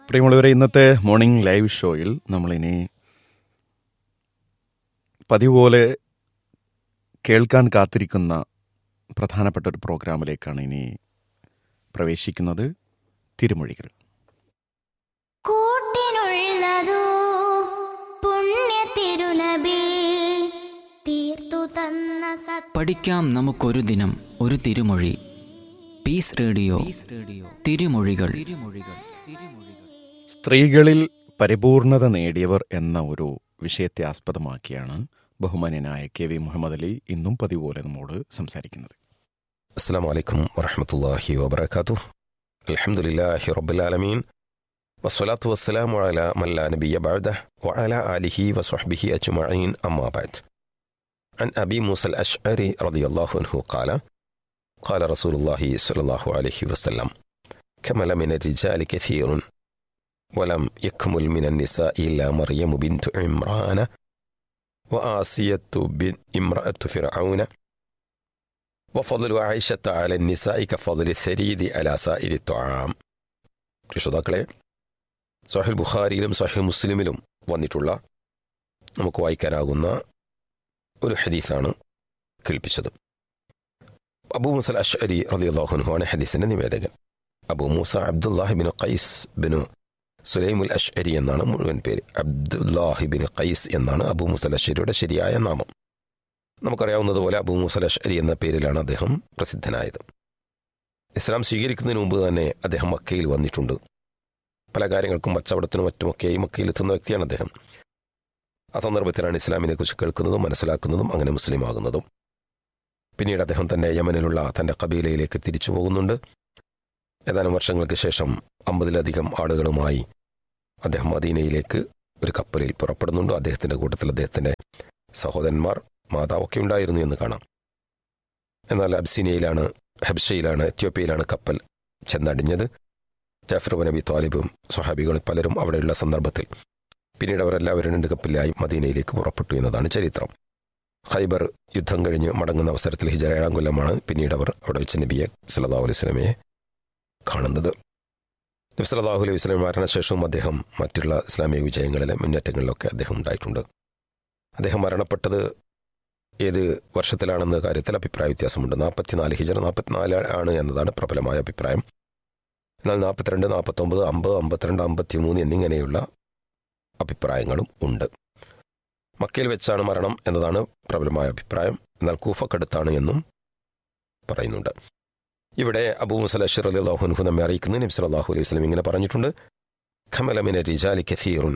പ്രിയമുള്ളവരെ ഇന്നത്തെ morning live ഷോയിൽ നമ്മളിനി പതിവ് പോലെ കേൾക്കാൻ കാത്തിരിക്കുന്ന പ്രധാനപ്പെട്ട ഒരു പ്രോഗ്രാമിലേക്കാണ് ഇനി പ്രവേശിക്കുന്നത് തിരുമൊഴികൾ കൂട്ടിനുള്ളതോ പുണ്യ തിരുനബി തീർത്തു തന്ന സത് പഠിക്കാം നമുക്കൊരു ദിനം ഒരു തിരുമൊഴി പീസ് റേഡിയോ തിരുമൊഴികൾ തിരുമൊഴികൾ സ്ത്രീകളിൽ പരിപൂർണത നേടിയവർ എന്ന ഒരു വിഷയത്തെ ആസ്പദമാക്കിയാണ് ബഹുമാന്യനായ കെ വി മുഹമ്മദ് അലി ഇന്നും പതിവ് പോലെ നമ്മോട് സംസാരിക്കുന്നത് السلام عليكم ورحمة الله وبركاته الحمد لله رب العالمين والصلاة والسلام على من لا نبي بعده وعلى آله وصحبه أجمعين أما بعد عن أبي موسى الأشعري رضي الله عنه قال قال رسول الله صلى الله عليه وسلم كمل من الرجال كثير ولم يكمل من النساء إلا مريم بنت عمران وآسية بن امرأة فرعون وفضل عائشة على النساء كفضل الثريد على سائر الطعام രക്ഷിതാക്കളെ സഹിൽ ബുഖാരിയിലും സഹിൽ മുസ്ലിമിലും വന്നിട്ടുള്ള നമുക്ക് വായിക്കാനാകുന്ന ഒരു ഹദീസാണ് കേൾപ്പിച്ചത് അബൂ മുസൽ അഷ്അരി റളിയല്ലാഹു ആണ് ഹദീസിന്റെ നിവേദകൻ അബൂ മൂസ അബ്ദുല്ലാഹിബിൻ ഖൈസ് ബിനു സുലൈമുൽ അഷ്അരി എന്നാണ് മുഴുവൻ പേര് അബ്ദുല്ലാഹിബിൻ ഖൈസ് എന്നാണ് അബൂ മുസൽ അഷ്അരിയുടെ ശരിയായ നാമം നമുക്കറിയാവുന്നതുപോലെ അബൂ മുസൽ അഷ്അരി എന്ന പേരിലാണ് അദ്ദേഹം പ്രസിദ്ധനായത് ഇസ്ലാം സ്വീകരിക്കുന്നതിന് മുമ്പ് തന്നെ അദ്ദേഹം മക്കയിൽ വന്നിട്ടുണ്ട് പല കാര്യങ്ങൾക്കും കച്ചവടത്തിനും മറ്റുമൊക്കെയായി മക്കയിൽ എത്തുന്ന വ്യക്തിയാണ് അദ്ദേഹം ആ സന്ദർഭത്തിലാണ് ഇസ്ലാമിനെ കുറിച്ച് കേൾക്കുന്നതും മനസ്സിലാക്കുന്നതും അങ്ങനെ മുസ്ലിം ആകുന്നതും പിന്നീട് അദ്ദേഹം തന്റെ യമനിലുള്ള തന്റെ കബീലയിലേക്ക് തിരിച്ചു പോകുന്നുണ്ട് ഏതാനും വർഷങ്ങൾക്ക് ശേഷം അമ്പതിലധികം ആളുകളുമായി അദ്ദേഹം മദീനയിലേക്ക് ഒരു കപ്പലിൽ പുറപ്പെടുന്നുണ്ട് അദ്ദേഹത്തിന്റെ കൂട്ടത്തിൽ അദ്ദേഹത്തിന്റെ സഹോദരന്മാർ മാതാവൊക്കെ ഉണ്ടായിരുന്നു എന്ന് കാണാം എന്നാൽ അബ്സീനിയയിലാണ് ഹബ്ഷയിലാണ് എത്യോപ്യയിലാണ് കപ്പൽ ചെന്നടിഞ്ഞത് ജാഫർ നബി താലിബും സ്വഹാബികളും പലരും അവിടെയുള്ള സന്ദർഭത്തിൽ പിന്നീട് അവരെല്ലാവരും രണ്ട് കപ്പലിലായി മദീനയിലേക്ക് പുറപ്പെട്ടു എന്നതാണ് ചരിത്രം ഖൈബർ യുദ്ധം കഴിഞ്ഞ് മടങ്ങുന്ന അവസരത്തിൽ ഹിജറ ഏഴാം കൊല്ലമാണ് പിന്നീട് അവർ അവിടെ വെച്ച് നബിയെ സല്ലാഹു അലൈഹി സ്വലമയെ കാണുന്നത് നബി സല്ലാഹു അലൈഹി വസ്ലം മരണശേഷവും അദ്ദേഹം മറ്റുള്ള ഇസ്ലാമിക വിജയങ്ങളിലെ മുന്നേറ്റങ്ങളിലൊക്കെ അദ്ദേഹം ഉണ്ടായിട്ടുണ്ട് അദ്ദേഹം മരണപ്പെട്ടത് ഏത് വർഷത്തിലാണെന്ന കാര്യത്തിൽ അഭിപ്രായ വ്യത്യാസമുണ്ട് നാൽപ്പത്തിനാല് ഹിജറ നാൽപ്പത്തിനാല് ആണ് എന്നതാണ് പ്രബലമായ അഭിപ്രായം എന്നാൽ നാൽപ്പത്തിരണ്ട് നാൽപ്പത്തൊമ്പത് അമ്പത് അമ്പത്തിരണ്ട് അമ്പത്തിമൂന്ന് എന്നിങ്ങനെയുള്ള അഭിപ്രായങ്ങളും ഉണ്ട് മക്കയിൽ വെച്ചാണ് മരണം എന്നതാണ് പ്രബലമായ അഭിപ്രായം എന്നാൽ കൂഫക്കടുത്താണ് എന്നും പറയുന്നുണ്ട് ഇവിടെ അബൂ മുസൽ അഷർ അലി അള്ളാഹുൻഹു നമ്മെ അറിയിക്കുന്നത് നബി സല്ലാഹു അലൈഹി വസ്ലം ഇങ്ങനെ പറഞ്ഞിട്ടുണ്ട് ഖമലമിന റിജാലി കഥീറുൻ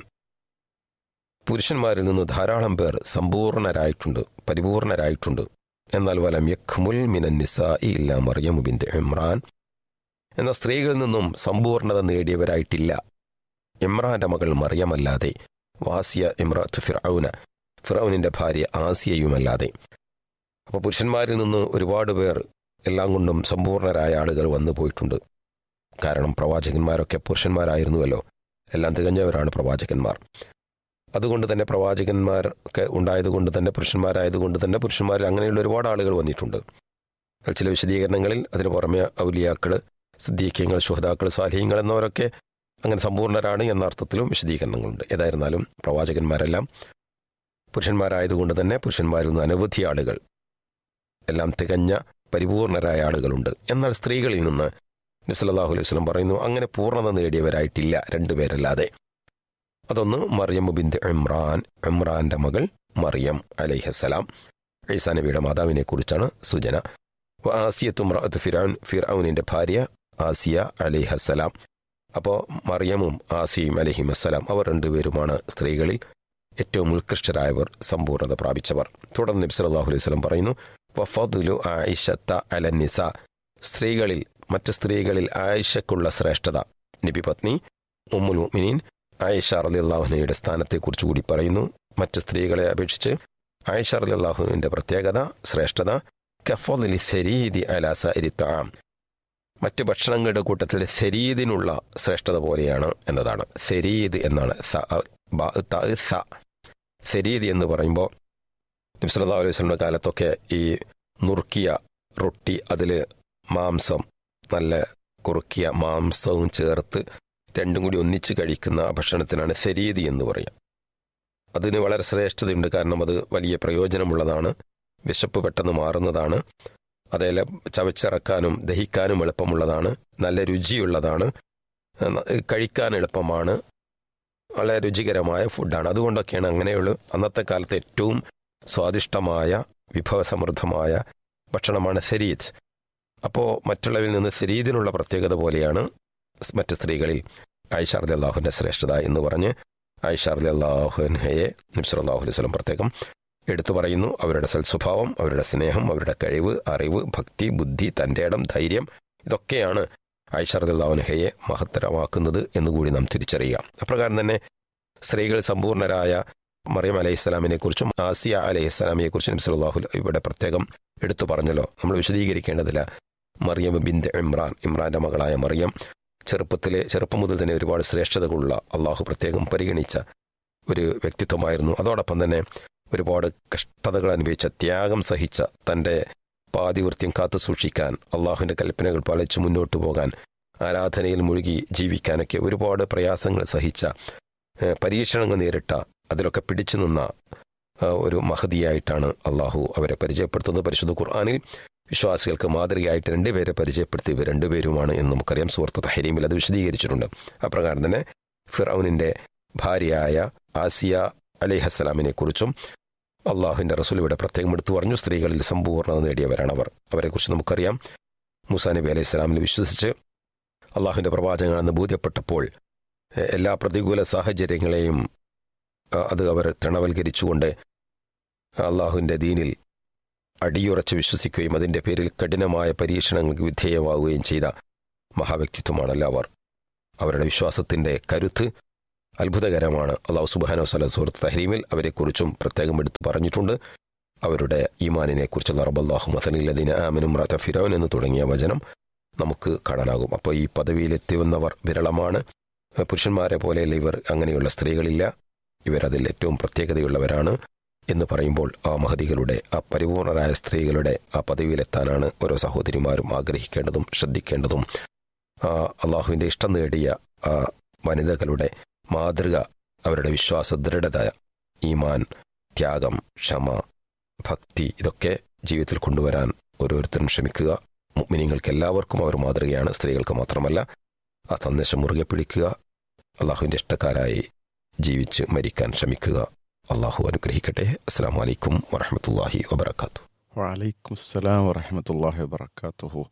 പുരുഷന്മാരിൽ നിന്ന് ധാരാളം പേർ സമ്പൂർണരായിട്ടുണ്ട് പരിപൂർണരായിട്ടുണ്ട് എന്നാൽ വലം യഖ്മുൽ മിനൻ നിസാഇ ഇല്ല മറിയമു ബിന്റെ ഇമ്രാൻ എന്ന സ്ത്രീകളിൽ നിന്നും സമ്പൂർണത നേടിയവരായിട്ടില്ല ഇമ്രാന്റെ മകൾ മറിയമല്ലാതെ വാസിയ ഇമ്രാത്ത് ഫിറൌന ഫിറൌനിന്റെ ഭാര്യ ആസിയയുമല്ലാതെ അപ്പോൾ പുരുഷന്മാരിൽ നിന്ന് ഒരുപാട് പേർ എല്ലാം കൊണ്ടും സമ്പൂർണരായ ആളുകൾ വന്നു പോയിട്ടുണ്ട് കാരണം പ്രവാചകന്മാരൊക്കെ പുരുഷന്മാരായിരുന്നുവല്ലോ എല്ലാം തികഞ്ഞവരാണ് പ്രവാചകന്മാർ അതുകൊണ്ട് തന്നെ പ്രവാചകന്മാരൊക്കെ ഉണ്ടായതുകൊണ്ട് തന്നെ പുരുഷന്മാരായതുകൊണ്ട് തന്നെ പുരുഷന്മാരിൽ അങ്ങനെയുള്ള ഒരുപാട് ആളുകൾ വന്നിട്ടുണ്ട് ചില വിശദീകരണങ്ങളിൽ അതിനു പുറമെ ഔലിയാക്കൾ സിദ്ദീഖ്യങ്ങൾ ശുഹതാക്കൾ സ്വാലഹ്യങ്ങൾ എന്നവരൊക്കെ അങ്ങനെ സമ്പൂർണ്ണരാണ് എന്ന അർത്ഥത്തിലും വിശദീകരണങ്ങളുണ്ട് ഏതായിരുന്നാലും പ്രവാചകന്മാരെല്ലാം പുരുഷന്മാരായതുകൊണ്ട് തന്നെ പുരുഷന്മാരിൽ നിന്ന് അനവധി ആളുകൾ എല്ലാം തികഞ്ഞ പരിപൂർണരായ ആളുകളുണ്ട് എന്നാൽ സ്ത്രീകളിൽ നിന്ന് നബ്സല്ലാഹു അലൈഹി വസ്ലം പറയുന്നു അങ്ങനെ പൂർണ്ണത നേടിയവരായിട്ടില്ല രണ്ടുപേരല്ലാതെ അതൊന്ന് മറിയം ബിന്ദ് ഇമ്രാൻ ഇമ്രാന്റെ മകൾ മറിയം അലൈഹസലാം ഈസാ നബിയുടെ മാതാവിനെ കുറിച്ചാണ് സൂചന ആസിയത്തും ഫിറൌൻ ഫിറൌനിന്റെ ഭാര്യ ആസിയ അലിഹസലാം അപ്പോൾ മറിയമും ആസിയും അലഹിമസ്സലാം അവർ രണ്ടുപേരുമാണ് സ്ത്രീകളിൽ ഏറ്റവും ഉത്കൃഷ്ടരായവർ സമ്പൂർണ്ണത പ്രാപിച്ചവർ തുടർന്ന് നബി സല്ലല്ലാഹു അലൈഹി വസല്ലം പറയുന്നു വഫദുലു ആയിഷത്ത അലന്നിസ സ്ത്രീകളിൽ മറ്റ് സ്ത്രീകളിൽ ആയിഷക്കുള്ള ശ്രേഷ്ഠത നബി പത്നി ഉമ്മുൽ മുഅ്മിനീൻ ആയിഷ റളിയല്ലാഹുവിന്റെ സ്ഥാനത്തെക്കുറിച്ച് കൂടി പറയുന്നു മറ്റ് സ്ത്രീകളെ അപേക്ഷിച്ച് ആയിഷ റളിയല്ലാഹുവിന്റെ പ്രത്യേകത ശ്രേഷ്ഠത കഫലി ശരീതി അലാസ ഇരിത്താം മറ്റു ഭക്ഷണങ്ങളുടെ കൂട്ടത്തിൽ ശരീദിനുള്ള ശ്രേഷ്ഠത പോലെയാണ് എന്നതാണ് ശരീദ് എന്നാണ് ശരീദ് എന്ന് പറയുമ്പോൾ നബ്സല്ലാ അലൈഹി സ്വലമിൻ്റെ കാലത്തൊക്കെ ഈ നുറുക്കിയ റൊട്ടി അതിൽ മാംസം നല്ല കുറുക്കിയ മാംസവും ചേർത്ത് രണ്ടും കൂടി ഒന്നിച്ച് കഴിക്കുന്ന ആ ഭക്ഷണത്തിനാണ് ശരീതി എന്ന് പറയാം അതിന് വളരെ ശ്രേഷ്ഠതയുണ്ട് കാരണം അത് വലിയ പ്രയോജനമുള്ളതാണ് വിശപ്പ് പെട്ടെന്ന് മാറുന്നതാണ് അതേല ചവച്ചിറക്കാനും ദഹിക്കാനും എളുപ്പമുള്ളതാണ് നല്ല രുചിയുള്ളതാണ് ന- കഴിക്കാൻ എളുപ്പമാണ് വളരെ രുചികരമായ ഫുഡാണ് അതുകൊണ്ടൊക്കെയാണ് അങ്ങനെയുള്ള അന്നത്തെ കാലത്ത് ഏറ്റവും സ്വാദിഷ്ടമായ വിഭവസമൃദ്ധമായ ഭക്ഷണമാണ് സെരീദ് അപ്പോൾ മറ്റുള്ളവരിൽ നിന്ന് സെരീദിനുള്ള പ്രത്യേകത പോലെയാണ് സ് മറ്റ് സ്ത്രീകളിൽ ഐഷാർദി അള്ളാഹുവിൻ്റെ ശ്രേഷ്ഠത എന്ന് പറഞ്ഞ് ഐഷാർദി അള്ളാഹുഹയെ നബ്സലാഹു അലൈഹി സ്വലം പ്രത്യേകം എടുത്തു പറയുന്നു അവരുടെ സൽസ്വഭാവം അവരുടെ സ്നേഹം അവരുടെ കഴിവ് അറിവ് ഭക്തി ബുദ്ധി തൻ്റെ ഇടം ധൈര്യം ഇതൊക്കെയാണ് ഐഷർദുല്ലാഹുനഹയെ മഹത്തരമാക്കുന്നത് എന്നുകൂടി നാം തിരിച്ചറിയുക അപ്രകാരം തന്നെ സ്ത്രീകൾ സമ്പൂർണരായ മറിയം അലൈഹി ഇസ്ലാമിനെ കുറിച്ചും ആസിയ അലൈഹി ഇസ്ലാമിനെ കുറിച്ചും നബ്സലാഹു ഇവിടെ പ്രത്യേകം എടുത്തു പറഞ്ഞല്ലോ നമ്മൾ വിശദീകരിക്കേണ്ടതില്ല മറിയം ബിന്ദ് ഇമ്രാൻ ഇമ്രാന്റെ മകളായ മറിയം ചെറുപ്പത്തിലെ ചെറുപ്പം മുതൽ തന്നെ ഒരുപാട് ശ്രേഷ്ഠതകളുള്ള അള്ളാഹു പ്രത്യേകം പരിഗണിച്ച ഒരു വ്യക്തിത്വമായിരുന്നു അതോടൊപ്പം തന്നെ ഒരുപാട് കഷ്ടതകൾ അനുഭവിച്ച ത്യാഗം സഹിച്ച തൻ്റെ പാതിവൃത്യം കാത്തു സൂക്ഷിക്കാൻ അള്ളാഹുവിൻ്റെ കൽപ്പനകൾ പാലിച്ചു മുന്നോട്ടു പോകാൻ ആരാധനയിൽ മുഴുകി ജീവിക്കാനൊക്കെ ഒരുപാട് പ്രയാസങ്ങൾ സഹിച്ച ഏഹ്, പരീക്ഷണങ്ങൾ നേരിട്ട അതിലൊക്കെ പിടിച്ചു നിന്ന ആ, ഒരു മഹതിയായിട്ടാണ് അള്ളാഹു അവരെ പരിചയപ്പെടുത്തുന്നത് പരിശുദ്ധ ഖുർആാനിൽ വിശ്വാസികൾക്ക് മാതൃകയായിട്ട് രണ്ടുപേരെ പരിചയപ്പെടുത്തി ഇവർ രണ്ടുപേരുമാണ് എന്ന് നമുക്കറിയാം സുഹൃത്ത് തഹരീമിൽ അത് വിശദീകരിച്ചിട്ടുണ്ട് അപ്രകാരം തന്നെ ഫിറൌനിൻ്റെ ഭാര്യയായ ആസിയ അലിഹസ്സലാമിനെ കുറിച്ചും അള്ളാഹുവിൻ്റെ റസൂൽ ഇവിടെ പ്രത്യേകം എടുത്തു പറഞ്ഞു സ്ത്രീകളിൽ സമ്പൂർണ്ണത നേടിയവരാണ് അവർ അവരെക്കുറിച്ച് നമുക്കറിയാം മൂസാ നബി അലൈഹി സ്വലാമിൽ വിശ്വസിച്ച് അള്ളാഹുവിൻ്റെ പ്രവാചകനാണെന്ന് ബോധ്യപ്പെട്ടപ്പോൾ എ- എല്ലാ പ്രതികൂല സാഹചര്യങ്ങളെയും അ, അത് അവർ തൃണവൽക്കരിച്ചുകൊണ്ട് അള്ളാഹുവിൻ്റെ ദീനിൽ അടിയുറച്ച് വിശ്വസിക്കുകയും അതിൻ്റെ പേരിൽ കഠിനമായ പരീക്ഷണങ്ങൾക്ക് വിധേയമാവുകയും ചെയ്ത മഹാവ്യക്തിത്വമാണല്ലോ അവർ അവരുടെ വിശ്വാസത്തിൻ്റെ കരുത്ത് അത്ഭുതകരമാണ് അള്ളാഹു സുബാനോ സല സുഹൃത്ത് തഹരീമിൽ അവരെക്കുറിച്ചും പ്രത്യേകം എടുത്തു പറഞ്ഞിട്ടുണ്ട് അവരുടെ ഈമാനിനെ കുറിച്ചുള്ള റബല്ലാഹു മസനില്ലദീന ആമനും റത ഫിറോൻ എന്ന് തുടങ്ങിയ വചനം നമുക്ക് കാണാനാകും അപ്പോൾ ഈ പദവിയിലെത്തിവന്നവർ വിരളമാണ് പുരുഷന്മാരെ പോലെയല്ല ഇവർ അങ്ങനെയുള്ള സ്ത്രീകളില്ല ഇവരതിൽ ഏറ്റവും പ്രത്യേകതയുള്ളവരാണ് എന്ന് പറയുമ്പോൾ ആ മഹതികളുടെ ആ പരിപൂർണരായ സ്ത്രീകളുടെ ആ പദവിയിലെത്താനാണ് ഓരോ സഹോദരിമാരും ആഗ്രഹിക്കേണ്ടതും ശ്രദ്ധിക്കേണ്ടതും ആ അള്ളാഹുവിൻ്റെ ഇഷ്ടം നേടിയ ആ വനിതകളുടെ മാതൃക അവരുടെ വിശ്വാസ ദൃഢത ഈമാൻ ത്യാഗം ക്ഷമ ഭക്തി ഇതൊക്കെ ജീവിതത്തിൽ കൊണ്ടുവരാൻ ഓരോരുത്തരും ശ്രമിക്കുക മുഗ്മിനിങ്ങൾക്ക് എല്ലാവർക്കും അവർ മാതൃകയാണ് സ്ത്രീകൾക്ക് മാത്രമല്ല ആ സന്ദേശം മുറുകെ പിടിക്കുക അള്ളാഹുവിൻ്റെ ഇഷ്ടക്കാരായി ജീവിച്ച് മരിക്കാൻ ശ്രമിക്കുക അള്ളാഹു അനുഗ്രഹിക്കട്ടെ അസ്സാം വലൈക്കും വറഹമത്തല്ലാഹി വബർക്കാത്തു വലൈക്കും അസ്സലാം വറഹമത്തല്ലാഹി വബർക്കാത്തുഹു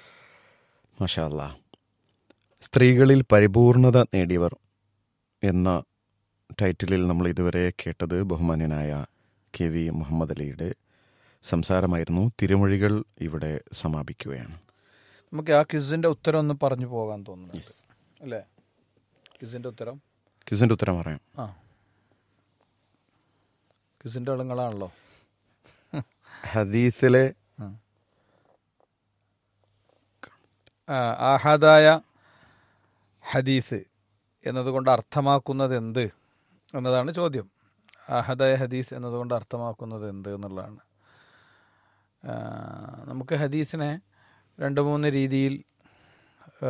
മാഷാ അല്ലാ സ്ത്രീകളിൽ പരിപൂർണത നേടിയവർ എന്ന ടൈറ്റിലിൽ നമ്മൾ ഇതുവരെ കേട്ടത് ബഹുമാന്യനായ കെ വി മുഹമ്മദ് അലിയുടെ സംസാരമായിരുന്നു തിരുമൊഴികൾ ഇവിടെ സമാപിക്കുകയാണ് നമുക്ക് ആ ക്വിസിന്റെ ഉത്തരം ഒന്ന് പറഞ്ഞു പോകാൻ തോന്നുന്നു അല്ലേ ക്വിസിന്റെ ഉത്തരം കിസിൻ്റെ ഉത്തരം പറയാം ആ ക്വിസിന്റെ ആളുകളാണല്ലോ ഹദീസിലെ ആ, ആഹാദായ ഹദീസ് എന്നതുകൊണ്ട് അർത്ഥമാക്കുന്നത് എന്ത് എന്നതാണ് ചോദ്യം ആഹദായ ഹദീസ് എന്നതുകൊണ്ട് അർത്ഥമാക്കുന്നത് എന്ത് എന്നുള്ളതാണ് ആ, നമുക്ക് ഹദീസിനെ രണ്ട് മൂന്ന് രീതിയിൽ ആ,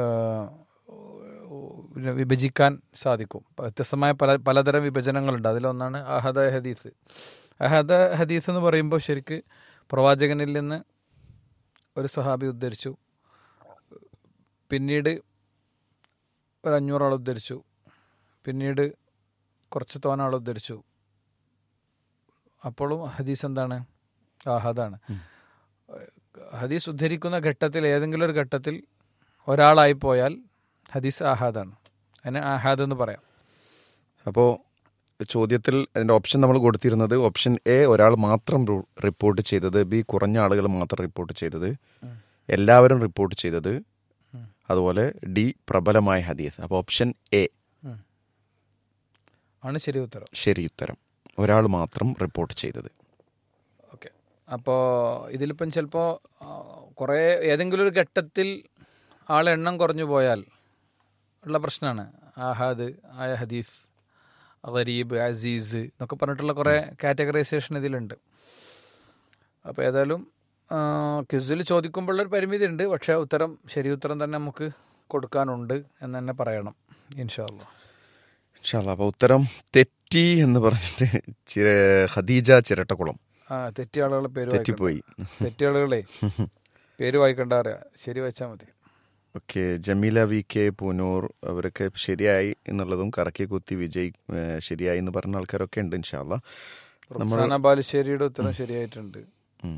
വിഭജിക്കാൻ സാധിക്കും വ്യത്യസ്തമായ പല പലതരം വിഭജനങ്ങളുണ്ട് അതിലൊന്നാണ് അഹദ ഹദീസ് അഹദ ഹദീസ് എന്ന് പറയുമ്പോൾ ശരിക്ക് പ്രവാചകനിൽ നിന്ന് ഒരു സഹാബി ഉദ്ധരിച്ചു പിന്നീട് ഒരു അഞ്ഞൂറാൾ ഉദ്ധരിച്ചു പിന്നീട് കുറച്ച് തോനാൾ ഉദ്ധരിച്ചു അപ്പോഴും ഹദീസ് എന്താണ് ആഹാദാണ് ഹദീസ് ഉദ്ധരിക്കുന്ന ഘട്ടത്തിൽ ഏതെങ്കിലും ഒരു ഘട്ടത്തിൽ ഒരാളായി പോയാൽ ഹദീസ് ആഹാദാണ് അതിനെ ആഹാദ് എന്ന് പറയാം അപ്പോൾ ചോദ്യത്തിൽ അതിൻ്റെ ഓപ്ഷൻ നമ്മൾ കൊടുത്തിരുന്നത് ഓപ്ഷൻ എ ഒരാൾ മാത്രം റു- റിപ്പോർട്ട് ചെയ്തത് ബി കുറഞ്ഞ ആളുകൾ മാത്രം റിപ്പോർട്ട് ചെയ്തത് എല്ലാവരും റിപ്പോർട്ട് ചെയ്തത് അതുപോലെ ഡി പ്രബലമായ ഹദീസ് അപ്പോൾ ഓപ്ഷൻ എ ആണ് ശരി ഉത്തരം ശരി ഉത്തരം ഒരാൾ മാത്രം റിപ്പോർട്ട് ചെയ്തത് ഓക്കെ അപ്പോൾ ഇതിലിപ്പം ചിലപ്പോൾ കുറേ ഏതെങ്കിലും ഒരു ഘട്ടത്തിൽ ആളെ എണ്ണം കുറഞ്ഞു പോയാൽ ഉള്ള പ്രശ്നമാണ് ആഹാദ് ആയ ഹദീസ് ഗരീബ് അസീസ് എന്നൊക്കെ പറഞ്ഞിട്ടുള്ള കുറേ കാറ്റഗറൈസേഷൻ ഇതിലുണ്ട് അപ്പോൾ ഏതായാലും ക്വിസിൽ ചോദിക്കുമ്പോഴുള്ളൊരു പരിമിതി ഉണ്ട് പക്ഷേ ഉത്തരം ശരി ഉത്തരം തന്നെ നമുക്ക് കൊടുക്കാനുണ്ട് എന്ന് തന്നെ പറയണം ഇൻഷാല്ല ഇൻഷാല്ല അപ്പോൾ ഉത്തരം തെറ്റി എന്ന് പറഞ്ഞിട്ട് ചിര ഖദീജ ചിരട്ടക്കുളം ആ തെറ്റിയ ആളുകളെ പേര് വായിക്കണ്ട. തെറ്റിപ്പോയി തെറ്റിയ ആളുകളെ പേര് വായിക്കണ്ട അറിയാം ശരി വെച്ചാൽ മതി okay Jameela V K Poonoor അവരൊക്കെ ശരിയായി എന്നുള്ളതും കറക്കി കുത്തി വിജയ് ഏഹ്, ശരിയായി എന്ന് പറഞ്ഞ ആൾക്കാരൊക്കെ ഉണ്ട് ഇൻഷാല്ല നമ്മൾ റുക്സാന ബാലുശ്ശേരിയുടെ ഉത്തരം ശരിയായിട്ടുണ്ട് ഉം.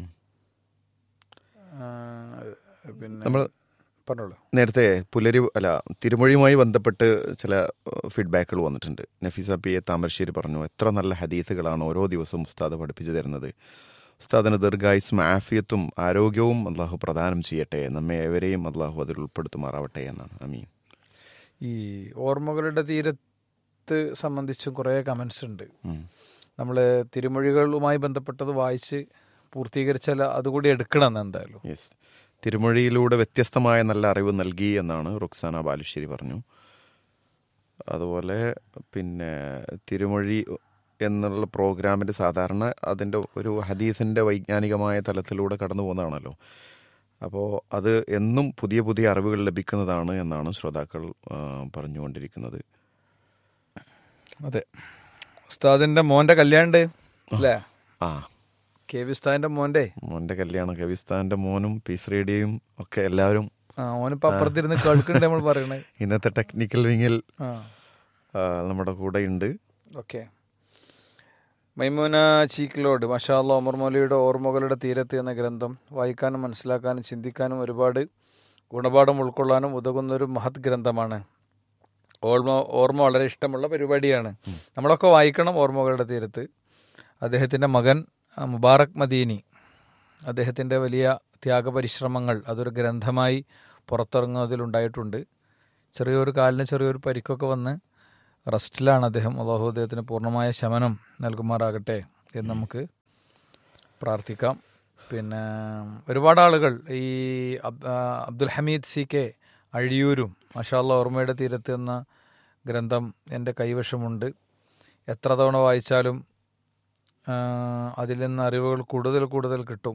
ആ, പിന്നെ നമ്മൾ പറഞ്ഞോളൂ നേരത്തെ പുലരി അല്ല തിരുമൊഴിയുമായി ബന്ധപ്പെട്ട് ചില ഫീഡ്ബാക്കുകൾ വന്നിട്ടുണ്ട് നഫീസ പി എ താമരശ്ശേരി പറഞ്ഞു എത്ര നല്ല ഹദീസുകളാണ് ഓരോ ദിവസവും ഉസ്താദ് പഠിപ്പിച്ചു തരുന്നത് ഉസ്താദിന് ദീർഘായുസും ആഫിയത്തും ആരോഗ്യവും അള്ളാഹു പ്രദാനം ചെയ്യട്ടെ നമ്മെ ഏവരെയും അള്ളാഹു അതിൽ ഉൾപ്പെടുത്തുമാറാവട്ടെ എന്നാണ് അമീൻ ഈ ഓർമ്മകളുടെ തീരത്ത് സംബന്ധിച്ചും കുറേ കമൻസ് ഉണ്ട് ഉം. നമ്മൾ തിരുമൊഴികളുമായി ബന്ധപ്പെട്ടത് വായിച്ച് പൂർത്തീകരിച്ചാൽ അതുകൂടി എടുക്കണം എന്ന് എന്തായാലും യെസ് തിരുമൊഴിയിലൂടെ വ്യത്യസ്തമായ നല്ല അറിവ് നൽകി എന്നാണ് റുക്സാന ബാലുശ്ശേരി പറഞ്ഞു അതുപോലെ പിന്നെ തിരുമൊഴി എന്നുള്ള പ്രോഗ്രാമിൻ്റെ സാധാരണ അതിൻ്റെ ഒരു ഹദീസിൻ്റെ വൈജ്ഞാനികമായ തലത്തിലൂടെ കടന്നു പോകുന്നതാണല്ലോ അപ്പോൾ അത് എന്നും പുതിയ പുതിയ അറിവുകൾ ലഭിക്കുന്നതാണ് എന്നാണ് ശ്രോതാക്കൾ ആ, പറഞ്ഞുകൊണ്ടിരിക്കുന്നത് അതെ ഉസ്താദിന്റെ മോന്റെ കല്യാണ്ട് അല്ലേ ആ കെ വി ഉസ്താദിന്റെ മോന്റെ മോൻ്റെ കല്യാണം കവിസ്ഥാൻ്റെ മോനും പീസ് റേഡിയോയും ഒക്കെ എല്ലാവരും ആ ഓനിപ്പോ അപ്പുറത്തിരുന്ന് കേൾക്കുന്നുണ്ട് നമ്മൾ പറയണേ ഇന്നത്തെ ടെക്നിക്കൽ വിങ്ങിൽ ആ ആ, നമ്മുടെ കൂടെയുണ്ട് ഓക്കെ മൈമൂന ചീക്കിലോട് മഷാല്ല ഒമർ മൗലിയുടെ ഓർമ്മകളുടെ തീരത്ത് എന്ന ഗ്രന്ഥം വായിക്കാനും മനസ്സിലാക്കാനും ചിന്തിക്കാനും ഒരുപാട് ഗുണപാഠം ഉൾക്കൊള്ളാനും ഉതകുന്ന ഒരു മഹത് ഗ്രന്ഥമാണ് ഓർമ്മ ഓർമ്മ വളരെ ഇഷ്ടമുള്ള പരിപാടിയാണ് നമ്മളൊക്കെ വായിക്കണം ഓർമ്മകളുടെ തീരത്ത് അദ്ദേഹത്തിൻ്റെ മകൻ ആ, മുബാറക് മദീനി അദ്ദേഹത്തിൻ്റെ വലിയ ത്യാഗപരിശ്രമങ്ങൾ അതൊരു ഗ്രന്ഥമായി പുറത്തിറങ്ങുന്നതിലുണ്ടായിട്ടുണ്ട് ചെറിയൊരു കാലിന് ചെറിയൊരു പരിക്കൊക്കെ വന്ന് റെസ്റ്റിലാണ് അദ്ദേഹം അള്ളാഹു അദ്ദേഹത്തിന് പൂർണ്ണമായ ശമനം നൽകുമാറാകട്ടെ എന്ന് നമുക്ക് പ്രാർത്ഥിക്കാം പിന്നെ ഒരുപാട് ആളുകൾ ഈ അബ്- ആ, അബ്ദുൽ ഹമീദ് സി കെ അഴിയൂരും മഷാല്ല ഓർമ്മയുടെ തീരത്ത് എന്ന ഗ്രന്ഥം എൻ്റെ കൈവശമുണ്ട് എത്ര തവണ വായിച്ചാലും ആ, അതിൽ നിന്ന് അറിവുകൾ കൂടുതൽ കൂടുതൽ കിട്ടും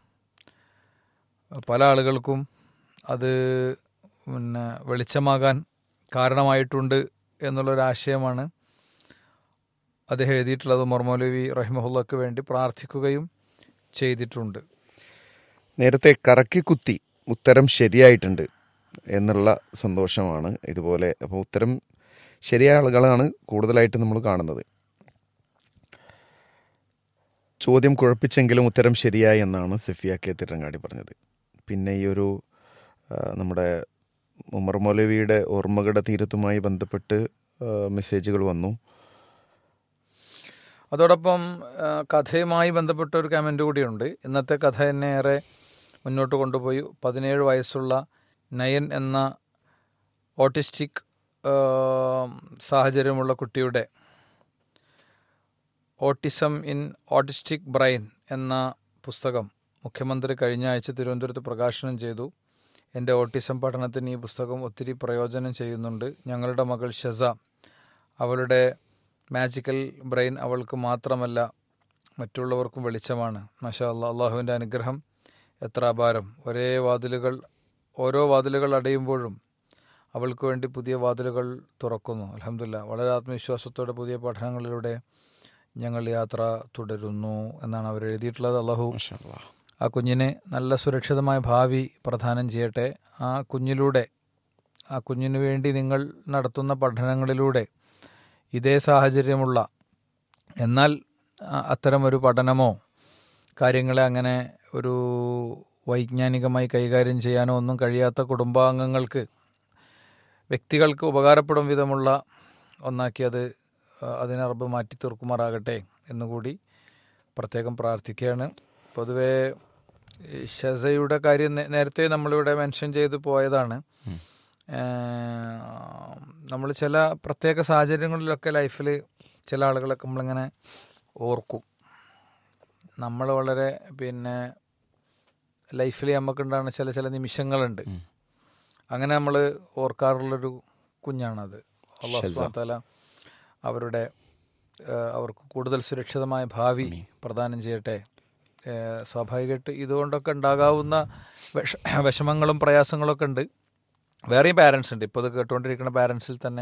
പല ആളുകൾക്കും അത് പിന്നെ വെളിച്ചമാകാൻ കാരണമായിട്ടുണ്ട് എന്നുള്ളൊരാശയമാണ് അദ്ദേഹം എഴുതിയിട്ടുള്ളത് മൊർമൗലവി റഹിമഹുല്ലക്ക് വേണ്ടി പ്രാർത്ഥിക്കുകയും ചെയ്തിട്ടുണ്ട് നേരത്തെ കറക്കിക്കുത്തി ഉത്തരം ശരിയായിട്ടുണ്ട് എന്നുള്ള സന്തോഷമാണ് ഇതുപോലെ അപ്പോൾ ഉത്തരം ശരിയായ ആളുകളാണ് കൂടുതലായിട്ട് നമ്മൾ കാണുന്നത് ചോദ്യം കുഴപ്പിച്ചെങ്കിലും ഉത്തരം ശരിയായി എന്നാണ് സഫിയ കെ തിരങ്ങാടി പറഞ്ഞത് പിന്നെ ഈ ഒരു ആ, നമ്മുടെ ഉമർ മൗലവിയുടെ ഓർമ്മകളുടെ തീരത്തുമായി ബന്ധപ്പെട്ട് ആ, മെസ്സേജുകൾ വന്നു അതോടൊപ്പം ആ, കഥയുമായി ബന്ധപ്പെട്ട ഒരു കമൻ്റ് കൂടിയുണ്ട് ഇന്നത്തെ കഥ എന്നെ ഏറെ മുന്നോട്ട് കൊണ്ടുപോയി പതിനേഴ് വയസ്സുള്ള നയൻ എന്ന ഓട്ടിസ്റ്റിക് ആ, സാഹചര്യമുള്ള കുട്ടിയുടെ ഓട്ടിസം ഇൻ ഓട്ടിസ്റ്റിക് ബ്രെയിൻ എന്ന പുസ്തകം മുഖ്യമന്ത്രി കഴിഞ്ഞ ആഴ്ച തിരുവനന്തപുരത്ത് പ്രകാശനം ചെയ്തു എൻ്റെ ഓട്ടിസം പഠനത്തിന് ഈ പുസ്തകം ഒത്തിരി പ്രയോജനം ചെയ്യുന്നുണ്ട് ഞങ്ങളുടെ മകൾ ഷസ അവളുടെ മാജിക്കൽ ബ്രെയിൻ അവൾക്ക് മാത്രമല്ല മറ്റുള്ളവർക്കും വെളിച്ചമാണ് മഷാ അല്ലാ അള്ളാഹുവിൻ്റെ അനുഗ്രഹം എത്ര അപാരം ഒരേ വാതിലുകൾ ഓരോ വാതിലുകൾ അടയുമ്പോഴും അവൾക്ക് വേണ്ടി പുതിയ വാതിലുകൾ തുറക്കുന്നു അലഹമില്ല വളരെ ആത്മവിശ്വാസത്തോടെ പുതിയ പഠനങ്ങളിലൂടെ ഞങ്ങൾ യാത്ര തുടരുന്നു എന്നാണ് അവർ എഴുതിയിട്ടുള്ളത് അള്ളാഹു മാഷാ അല്ലാ. ആ കുഞ്ഞിന് നല്ല സുരക്ഷിതമായ ഭാവി പ്രദാനം ചെയ്യട്ടെ ആ കുഞ്ഞിലൂടെ ആ കുഞ്ഞിനു വേണ്ടി നിങ്ങൾ നടത്തുന്ന പഠനങ്ങളിലൂടെ ഇതേ സാഹചര്യമുള്ള എന്നാൽ ആ, അത്തരമൊരു പഠനമോ കാര്യങ്ങളെ അങ്ങനെ ഒരു വൈജ്ഞാനികമായി കൈകാര്യം ചെയ്യാനോ ഒന്നും കഴിയാത്ത കുടുംബാംഗങ്ങൾക്ക് വ്യക്തികൾക്ക് ഉപകാരപ്പെടും വിധമുള്ള ഒന്നാക്കി അത് ആ, അതിനെ റബ്ബ് മാറ്റി തീർക്കുമാറാകട്ടെ എന്നുകൂടി പ്രത്യേകം പ്രാർത്ഥിക്കുകയാണ് പൊതുവേ ഈ ഷസയുടെ കാര്യം നേ- നേരത്തെ നമ്മളിവിടെ മെൻഷൻ ചെയ്ത് പോയതാണ് നമ്മൾ ചില പ്രത്യേക സാഹചര്യങ്ങളിലൊക്കെ ലൈഫിൽ ചില ആളുകളൊക്കെ നമ്മളിങ്ങനെ ഓർക്കും നമ്മൾ വളരെ പിന്നെ ലൈഫിൽ നമുക്കുണ്ടാകുന്ന ചില ചില നിമിഷങ്ങളുണ്ട് അങ്ങനെ നമ്മൾ ഓർക്കാറുള്ളൊരു കുഞ്ഞാണത് അള്ളാഹു സുബ്ഹാനഹു വ തആല അവരുടെ ആ, അവർക്ക് കൂടുതൽ സുരക്ഷിതമായ ഭാവി പ്രദാനം ചെയ്യട്ടെ ഏ, സ്വാഭാവികമായിട്ട് ഇതുകൊണ്ടൊക്കെ ഉണ്ടാകാവുന്ന വിഷ വിഷമങ്ങളും പ്രയാസങ്ങളൊക്കെ ഉണ്ട് വേറെയും പാരൻസ് ഉണ്ട് ഇപ്പോൾ ഇത് കേട്ടുകൊണ്ടിരിക്കുന്ന പാരൻസിൽ തന്നെ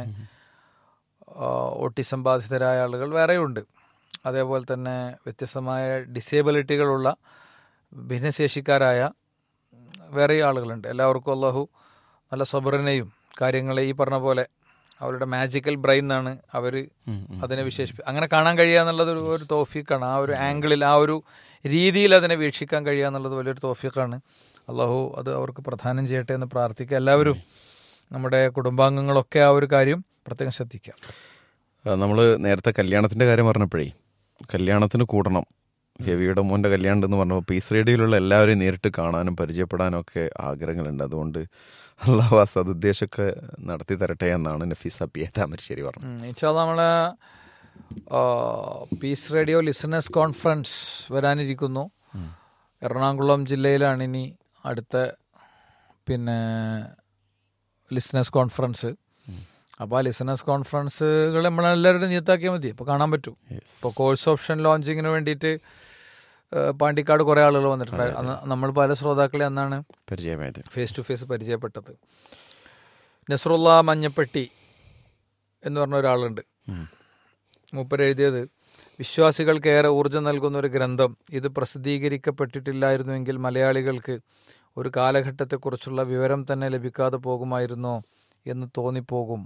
ഓട്ടിസം ബാധിതരായ ആളുകൾ വേറെയും ഉണ്ട് അതേപോലെ തന്നെ വ്യത്യസ്തമായ ഡിസേബിലിറ്റികളുള്ള ഭിന്നശേഷിക്കാരായ വേറെ ആളുകളുണ്ട് എല്ലാവർക്കും അള്ളാഹു നല്ല സബറിനെയും കാര്യങ്ങളെ ഈ പറഞ്ഞ പോലെ അവരുടെ മാജിക്കൽ ബ്രെയിൻ എന്നാണ് അവർ അതിനെ വിശേഷിപ്പി അങ്ങനെ കാണാൻ കഴിയുക എന്നുള്ളത് ഒരു ഒരു തോഫീക്കാണ് ആ ഒരു ആംഗിളിൽ ആ ഒരു രീതിയിൽ അതിനെ വീക്ഷിക്കാൻ കഴിയുക എന്നുള്ളത് വലിയൊരു തോഫീക്കാണ് അള്ളാഹു അത് അവർക്ക് പ്രധാനം ചെയ്യട്ടെ എന്ന് പ്രാർത്ഥിക്കുക എല്ലാവരും നമ്മുടെ കുടുംബാംഗങ്ങളൊക്കെ ആ ഒരു കാര്യം പ്രത്യേകം ശ്രദ്ധിക്കുക നമ്മൾ നേരത്തെ കല്യാണത്തിൻ്റെ കാര്യം പറഞ്ഞപ്പോഴേ കല്യാണത്തിന് കൂടണം ഹെവിയുടെ മോൻ്റെ കല്യാണം എന്ന് പറഞ്ഞപ്പോൾ പീസ് റേഡിയോയിലുള്ള എല്ലാവരെയും നേരിട്ട് കാണാനും പരിചയപ്പെടാനും ഒക്കെ ആഗ്രഹങ്ങളുണ്ട് അതുകൊണ്ട് അള്ളാഹു ആ സതുദ്ദേശമൊക്കെ നടത്തി തരട്ടെ എന്നാണ് നഫീസ് അബിയ താമരശ്ശേരി പറഞ്ഞത് ഇൻഷാല്ല നമ്മളെ ആ, പീസ് റേഡിയോ ലിസണേഴ്സ് കോൺഫറൻസ് വരാനിരിക്കുന്നു എറണാകുളം ജില്ലയിലാണ് ഇനി അടുത്ത പിന്നെ ലിസണേഴ്സ് കോൺഫറൻസ് അപ്പോൾ ആ ലിസണേഴ്സ് കോൺഫറൻസുകൾ നമ്മളെല്ലാവരും നിയത്താക്കിയാൽ മതി അപ്പോൾ കാണാൻ പറ്റും ഇപ്പോൾ കോഴ്സ് ഓപ്ഷൻ ലോഞ്ചിങ്ങിന് വേണ്ടിയിട്ട് ആ, പാണ്ടിക്കാട് കുറേ ആളുകൾ വന്നിട്ടുണ്ട് അന്ന് നമ്മൾ പല ശ്രോതാക്കളെ അന്നാണ് പരിചയമായത് ഫേസ് ടു ഫേസ് പരിചയപ്പെട്ടത് നസറുള്ള മഞ്ഞപ്പെട്ടി എന്ന് പറഞ്ഞ ഒരാളുണ്ട് മൂപ്പർ എഴുതിയത് വിശ്വാസികൾക്ക് ഊർജ്ജം നൽകുന്ന ഒരു ഗ്രന്ഥം ഇത് പ്രസിദ്ധീകരിക്കപ്പെട്ടിട്ടില്ലായിരുന്നുവെങ്കിൽ മലയാളികൾക്ക് ഒരു കാലഘട്ടത്തെക്കുറിച്ചുള്ള വിവരം തന്നെ ലഭിക്കാതെ പോകുമായിരുന്നോ എന്ന് തോന്നിപ്പോകും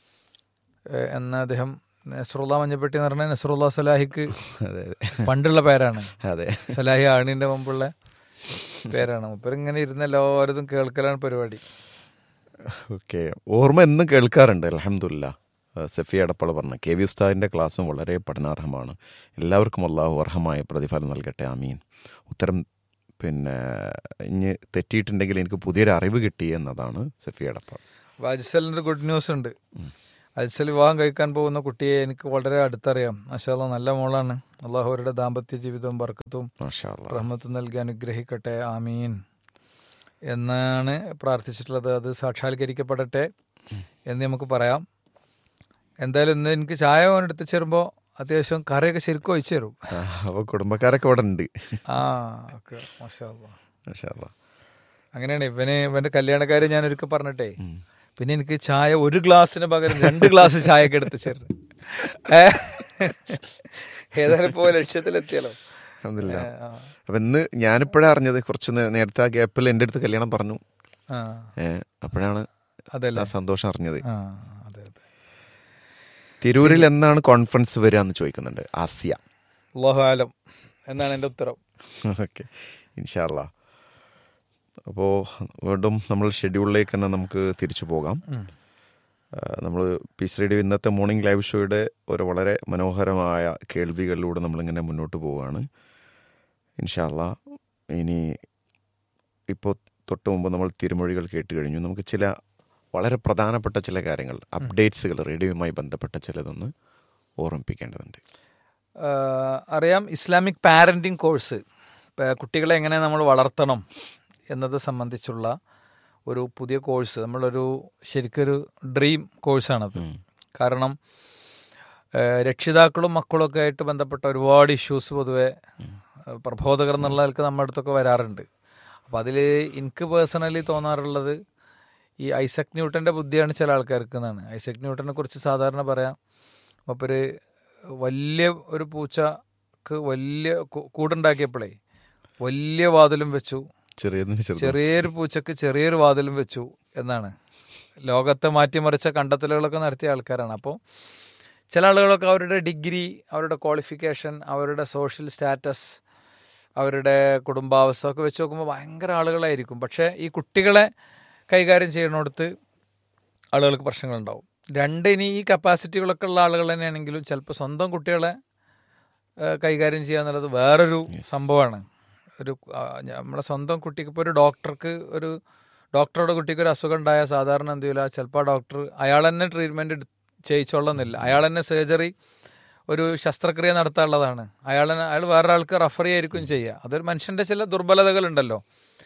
ഏഹ് എന്ന് അദ്ദേഹം നസറുള്ള മഞ്ഞപ്പെട്ടി എന്ന് പറഞ്ഞാൽ നസറുള്ള സലാഹിക്ക് അതെ അതെ പണ്ടുള്ള പേരാണ് അതെ സലാഹി ആണിന്റെ മുമ്പുള്ള പേരാണ് മൂപ്പർ ഇങ്ങനെ ഇരുന്ന് എല്ലാവരും കേൾക്കലാണ് പരിപാടി ഓക്കെ ഓർമ്മ എന്നും കേൾക്കാറുണ്ട് അലഹമില്ല സഫി അടപ്പള പറഞ്ഞ കെ വി ഉസ്താദിൻ്റെ ക്ലാസ്സും വളരെ പഠനാർഹമാണ് എല്ലാവർക്കും അള്ളാഹു അർഹമായ പ്രതിഫലം നൽകട്ടെ ആമീൻ ഉത്തരം പിന്നെ ഇനി തെറ്റിയിട്ടുണ്ടെങ്കിൽ എനിക്ക് പുതിയൊരു അറിവ് കിട്ടി എന്നതാണ് സഫി അടപ്പള അപ്പോൾ അജ്സലിൻ്റെ ഗുഡ് ന്യൂസ് ഉണ്ട് അജ്സൽ വിവാഹം കഴിക്കാൻ പോകുന്ന കുട്ടിയെ എനിക്ക് വളരെ അടുത്തറിയാം മാഷാല്ല നല്ല മോളാണ് അള്ളാഹു അവരുടെ ദാമ്പത്യ ജീവിതവും ബർക്കത്തും മാഷാ അല്ലാ. റഹ്മത്തും നൽകി അനുഗ്രഹിക്കട്ടെ ആമീൻ എന്നാണ് പ്രാർത്ഥിച്ചിട്ടുള്ളത് അത് സാക്ഷാത്കരിക്കപ്പെടട്ടെ എന്ന് നമുക്ക് പറയാം എന്തായാലും ഇന്ന് എനിക്ക് ചായ ഓൻ എടുത്ത് ചേരുമ്പോൾ അത്യാവശ്യം കറിയൊക്കെ ശരിക്കും ഒഴിച്ചു തരും ആ, അപ്പോൾ കുടുംബക്കാരൊക്കെ ഇവിടെ ഉണ്ട് ആ ഓക്കെ മാഷാ മാഷാ അല്ലാ. അങ്ങനെയാണ് ഇവന് ഇവന്റെ കല്യാണക്കാര് ഞാൻ ഒരിക്കൽ പറഞ്ഞിട്ടെ പിന്നെ എനിക്ക് ചായ ഒരു ഗ്ലാസ്സിന് പകരം രണ്ട് ഗ്ലാസ് ചായ ഒക്കെ എടുത്ത് ചേർന്ന് ഏതായാലും ഇപ്പോ ലക്ഷ്യത്തിലെത്തിയല്ലോ അൽഹംദുലില്ലാ. ആ. അപ്പം ഇന്ന് ഞാനിപ്പോഴാണ് അറിഞ്ഞത് കുറച്ച് നേ- നേരത്തെ ആ ഗ്യാപ്പിൽ എൻ്റെ അടുത്ത് കല്യാണം പറഞ്ഞു ആ ഏ, അപ്പോഴാണ് അതല്ലേ ആ സന്തോഷം അറിഞ്ഞത് ആ അതെ അതെ തിരൂരിൽ എന്നാണ് കോൺഫറൻസ് വരിക എന്ന് ചോദിക്കുന്നുണ്ട് ആസിയ അള്ളാഹു ആലം എന്നാണ് എൻ്റെ ഉത്തരം ഓക്കെ ഇൻഷാല്ല അപ്പോൾ വീണ്ടും നമ്മൾ ഷെഡ്യൂളിലേക്ക് തന്നെ നമുക്ക് തിരിച്ചു പോകാം നമ്മൾ പീസ് റേഡിയോ ഇന്നത്തെ മോർണിംഗ് ലൈവ് ഷോയുടെ ഒരു വളരെ മനോഹരമായ കേൾവികളിലൂടെ നമ്മളിങ്ങനെ മുന്നോട്ട് പോവുകയാണ് ഇൻഷാല്ല ഇനി ഇപ്പോൾ തൊട്ട് മുമ്പ് നമ്മൾ തിരുമൊഴികൾ കേട്ട് കഴിഞ്ഞു നമുക്ക് ചില വളരെ പ്രധാനപ്പെട്ട ചില കാര്യങ്ങൾ അപ്ഡേറ്റ്സുകൾ റേഡിയോയുമായി ബന്ധപ്പെട്ട ചിലതൊന്ന് ഓർമ്മിപ്പിക്കേണ്ടതുണ്ട് ആ, അറിയാം ഇസ്ലാമിക് പാരന്റിങ് കോഴ്സ് കുട്ടികളെ എങ്ങനെ നമ്മൾ വളർത്തണം എന്നത് സംബന്ധിച്ചുള്ള ഒരു പുതിയ കോഴ്സ് നമ്മളൊരു ശരിക്കൊരു ഡ്രീം കോഴ്സാണത് കാരണം ആ, രക്ഷിതാക്കളും മക്കളും ഒക്കെ ആയിട്ട് ബന്ധപ്പെട്ട ഒരുപാട് ഇഷ്യൂസ് പൊതുവെ ആ, പ്രബോധകർ എന്നുള്ള നിലക്ക് നമ്മുടെ അടുത്തൊക്കെ വരാറുണ്ട് അപ്പോൾ അതിൽ എനിക്ക് പേഴ്സണലി തോന്നാറുള്ളത് ഈ ഐസക് ന്യൂട്ടൻ്റെ ബുദ്ധിയാണ് ചില ആൾക്കാർക്ക് എന്നാണ് ഐസക് ന്യൂട്ടനെ കുറിച്ച് സാധാരണ പറയാം മൂപ്പര് വലിയ ഒരു പൂച്ചക്ക് വലിയ കൂ- കൂടുണ്ടാക്കിയപ്പോഴേ വലിയ വാതിലും വെച്ചു ചെറിയതിന് ചെറിയ ചെറിയൊരു പൂച്ചക്ക് ചെറിയൊരു വാതിലും വെച്ചു എന്നാണ് ലോകത്തെ മാറ്റിമറിച്ച കണ്ടെത്തലുകളൊക്കെ നടത്തിയ ആൾക്കാരാണ് അപ്പോൾ ചില ആളുകളൊക്കെ അവരുടെ ഡിഗ്രി അവരുടെ ക്വാളിഫിക്കേഷൻ അവരുടെ സോഷ്യൽ സ്റ്റാറ്റസ് അവരുടെ കുടുംബാവസ്ഥ ഒക്കെ വെച്ച് നോക്കുമ്പോൾ ഭയങ്കര ആളുകളായിരിക്കും പക്ഷേ ഈ കുട്ടികളെ കൈകാര്യം ചെയ്യുന്നിടത്ത് ആളുകൾക്ക് പ്രശ്നങ്ങളുണ്ടാവും രണ്ട് ഇനി ഈ കപ്പാസിറ്റികളൊക്കെ ഉള്ള ആളുകൾ തന്നെയാണെങ്കിലും ചിലപ്പോൾ സ്വന്തം കുട്ടികളെ ആ, കൈകാര്യം ചെയ്യുക എന്നുള്ളത് വേറൊരു സംഭവമാണ് ഒരു ആ, നമ്മളെ സ്വന്തം കുട്ടിക്ക് ഇപ്പോൾ ഒരു ഡോക്ടർക്ക് ഒരു ഡോക്ടറുടെ കുട്ടിക്ക് ഒരു അസുഖം ഉണ്ടായാൽ സാധാരണ എന്ത് ചെയ്യില്ല ചിലപ്പോൾ ആ ഡോക്ടർ അയാൾ തന്നെ ട്രീറ്റ്മെൻറ്റ് ചെയ്യിച്ചോളുന്നില്ല അയാൾ തന്നെ സർജറി ഒരു ശസ്ത്രക്രിയ നടത്താനുള്ളതാണ് അയാൾ അയാൾ വേറൊരാൾക്ക് റെഫർ ചെയ്യായിരിക്കും ചെയ്യുക അതൊരു മനുഷ്യൻ്റെ ചില ദുർബലതകളുണ്ടല്ലോ